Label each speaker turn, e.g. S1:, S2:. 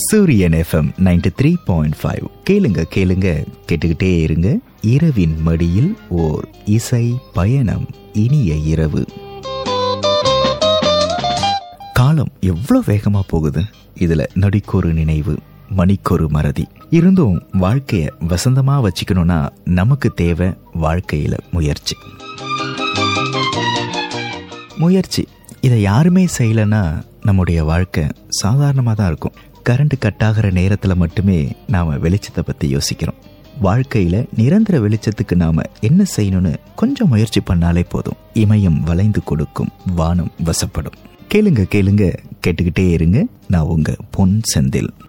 S1: சூரியன் F M ninety three point five கேளுங்க கேளுங்க கேட்டுக்கிட்டே இருங்க இரவின் மடியில் ஓர் இசை பயணம் இனிய இரவு காலம் எவ்வளோ வேகமா போகுது இதுல நொடிக்கொரு நினைவு மணிக்கொரு மறதி இருந்தும் வாழ்க்கைய வசந்தமா வச்சுக்கணும்னா நமக்கு தேவை வாழ்க்கையில முயற்சி முயற்சி இதை யாருமே செய்யலைன்னா நம்முடைய வாழ்க்கை சாதாரணமாக தான் இருக்கும் கரண்ட் கட் ஆகிற நேரத்தில் மட்டுமே நாம் வெளிச்சத்தை பற்றி யோசிக்கிறோம் வாழ்க்கையில் நிரந்தர வெளிச்சத்துக்கு நாம் என்ன செய்யணும்னு கொஞ்சம் முயற்சி பண்ணாலே போதும் இமயம் வளைந்து கொடுக்கும் வானம் வசப்படும் கேளுங்க கேளுங்க கேட்டுக்கிட்டே இருங்க நான் உங்க பொன் செந்தில்